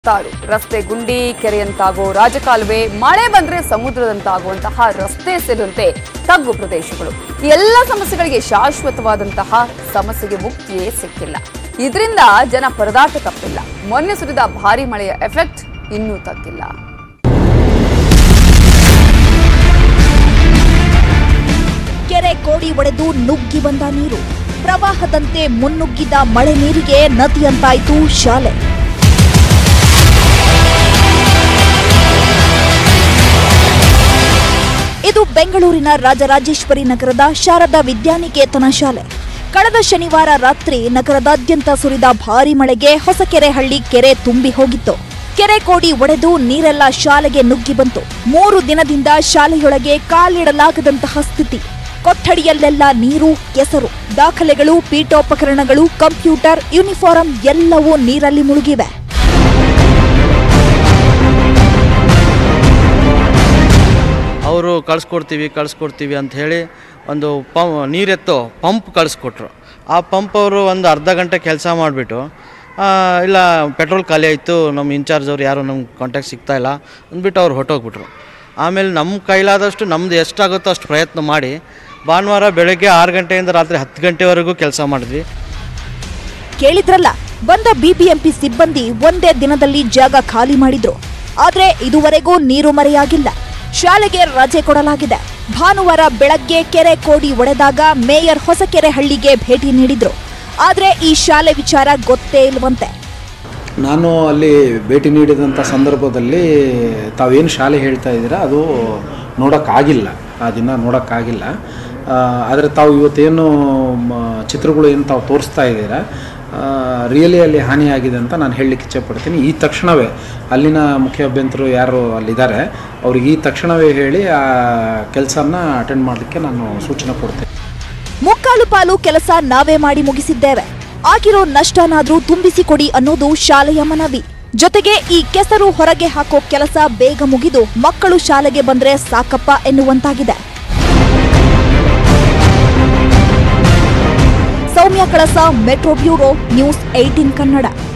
ತಾರು ರಸ್ತೆ ಗುಂಡಿ ಕೆರೆಯಂತಾಗೋ ರಾಜಕಾಲುವೆ ಮಳೆ ಬಂದ್ರೆ ಸಮುದ್ರದಂತಾಗುವಂತಹ ರಸ್ತೆ ಸೇರಿದಂತೆ ತಗ್ಗು ಪ್ರದೇಶಗಳು ಈ ಎಲ್ಲ ಸಮಸ್ಯೆಗಳಿಗೆ ಶಾಶ್ವತವಾದಂತಹ ಸಮಸ್ಯೆಗೆ ಮುಕ್ತಿಯೇ ಸಿಕ್ಕಿಲ್ಲ ಇದರಿಂದ ಜನ ಪರದಾಟ ತಪ್ಪಿಲ್ಲ ಮೊನ್ನೆ ಸುರಿದ ಭಾರಿ ಮಳೆಯ ಎಫೆಕ್ಟ್ ಇನ್ನೂ ತಗ್ಗಿಲ್ಲ ಕೆರೆ ಕೋಡಿ ಒಡೆದು ನುಗ್ಗಿ ಬಂದ ನೀರು ಪ್ರವಾಹದಂತೆ ಮುನ್ನುಗ್ಗಿದ ಮಳೆ ನೀರಿಗೆ ನದಿಯಂತಾಯ್ತು ಶಾಲೆ ಇದು ಬೆಂಗಳೂರಿನ ರಾಜರಾಜೇಶ್ವರಿ ನಗರದ ಶಾರದಾ ವಿದ್ಯಾನಿಕೇತನ ಶಾಲೆ ಕಳೆದ ಶನಿವಾರ ರಾತ್ರಿ ನಗರದಾದ್ಯಂತ ಸುರಿದ ಭಾರಿ ಮಳೆಗೆ ಹೊಸಕೆರೆಹಳ್ಳಿ ಕೆರೆ ತುಂಬಿ ಹೋಗಿತ್ತು ಕೆರೆ ಕೋಡಿ ಒಡೆದು ನೀರೆಲ್ಲ ಶಾಲೆಗೆ ನುಗ್ಗಿ ಬಂತು ಮೂರು ದಿನದಿಂದ ಶಾಲೆಯೊಳಗೆ ಕಾಲಿಡಲಾಗದಂತಹ ಸ್ಥಿತಿ ಕೊಠಡಿಯಲ್ಲೆಲ್ಲ ನೀರು ಕೆಸರು ದಾಖಲೆಗಳು ಪೀಠೋಪಕರಣಗಳು ಕಂಪ್ಯೂಟರ್ ಯೂನಿಫಾರಂ ಎಲ್ಲವೂ ನೀರಲ್ಲಿ ಮುಳುಗಿವೆ ಅವರು ಕಳಿಸ್ಕೊಡ್ತೀವಿ ಕಳಿಸ್ಕೊಡ್ತೀವಿ ಅಂತ ಹೇಳಿ ಒಂದು ಪಂ ನೀರೆತ್ತೋ ಪಂಪ್ ಕಳಿಸ್ಕೊಟ್ರು ಆ ಪಂಪ್ ಅವರು ಒಂದು ಅರ್ಧ ಗಂಟೆ ಕೆಲಸ ಮಾಡಿಬಿಟ್ಟು ಇಲ್ಲ ಪೆಟ್ರೋಲ್ ಖಾಲಿ ಆಯಿತು ನಮ್ಮ ಇನ್ಚಾರ್ಜ್ ಅವ್ರು ಯಾರು ನಮ್ಗೆ ಕಾಂಟ್ಯಾಕ್ಟ್ ಸಿಗ್ತಾ ಇಲ್ಲ ಅಂದ್ಬಿಟ್ಟು ಅವ್ರು ಹೊಟ್ಟೋಗ್ಬಿಟ್ರು ಆಮೇಲೆ ನಮ್ಮ ಕೈಲಾದಷ್ಟು ನಮ್ದು ಎಷ್ಟಾಗುತ್ತೋ ಅಷ್ಟು ಪ್ರಯತ್ನ ಮಾಡಿ ಭಾನುವಾರ ಬೆಳಗ್ಗೆ ಆರು ಗಂಟೆಯಿಂದ ರಾತ್ರಿ ಹತ್ತು ಗಂಟೆವರೆಗೂ ಕೆಲಸ ಮಾಡಿದ್ವಿ ಕೇಳಿದ್ರಲ್ಲ ಬಂದ ಬಿಬಿಎಂಪಿ ಸಿಬ್ಬಂದಿ ಒಂದೇ ದಿನದಲ್ಲಿ ಜಾಗ ಖಾಲಿ ಮಾಡಿದ್ರು ಆದ್ರೆ ಇದುವರೆಗೂ ನೀರು ಮರೆಯಾಗಿಲ್ಲ ಶಾಲೆಗೆ ರಜೆ ಕೊಡಲಾಗಿದೆ ಭಾನುವಾರ ಬೆಳಗ್ಗೆ ಕೆರೆ ಕೋಡಿ ಒಡೆದಾಗ ಮೇಯರ್ ಹೊಸಕೆರೆಹಳ್ಳಿಗೆ ಭೇಟಿ ನೀಡಿದ್ರು ಆದ್ರೆ ಈ ಶಾಲೆ ವಿಚಾರ ಗೊತ್ತೇ ಇಲ್ವಂತೆ ನಾನು ಅಲ್ಲಿ ಭೇಟಿ ನೀಡಿದಂಥ ಸಂದರ್ಭದಲ್ಲಿ ತಾವೇನು ಶಾಲೆ ಹೇಳ್ತಾ ಇದ್ದೀರಾ ಅದು ನೋಡೋಕ್ಕಾಗಿಲ್ಲ ಆ ದಿನ ನೋಡೋಕ್ಕಾಗಿಲ್ಲ ಆದರೆ ತಾವು ಇವತ್ತೇನು ಮ, ಚಿತ್ರಗಳು ಏನು ತಾವು ತೋರಿಸ್ತಾ ಇದ್ದೀರಾ ರಿಯಲಿ ಅಲ್ಲಿ ಹಾನಿಯಾಗಿದೆ ಅಂತ ನಾನು ಹೇಳಲಿಕ್ಕೆ ಇಚ್ಛೆಪಡ್ತೀನಿ ಈ ತಕ್ಷಣವೇ ಅಲ್ಲಿನ ಮುಖ್ಯ ಅಭ್ಯಂತರು ಯಾರು ಅಲ್ಲಿದ್ದಾರೆ ಅವ್ರಿಗೆ ಈ ತಕ್ಷಣವೇ ಹೇಳಿ ಆ ಕೆಲಸನ ಅಟೆಂಡ್ ಮಾಡಲಿಕ್ಕೆ ನಾನು ಸೂಚನೆ ಕೊಡ್ತೇನೆ ಮುಕ್ಕಾಲು ಪಾಲು ಕೆಲಸ ನಾವೇ ಮಾಡಿ ಮುಗಿಸಿದ್ದೇವೆ ಆಗಿರೋ ನಷ್ಟನಾದ್ರೂ ತುಂಬಿಸಿಕೊಡಿ ಅನ್ನೋದು ಶಾಲೆಯ ಮನವಿ ಜೊತೆಗೆ ಈ ಕೆಸರು ಹೊರಗೆ ಹಾಕೋ ಕೆಲಸ ಬೇಗ ಮುಗಿದು ಮಕ್ಕಳು ಶಾಲೆಗೆ ಬಂದ್ರೆ ಸಾಕಪ್ಪ ಎನ್ನುವಂತಾಗಿದೆ Soumya Kalasa metro bureau news eighteen Kannada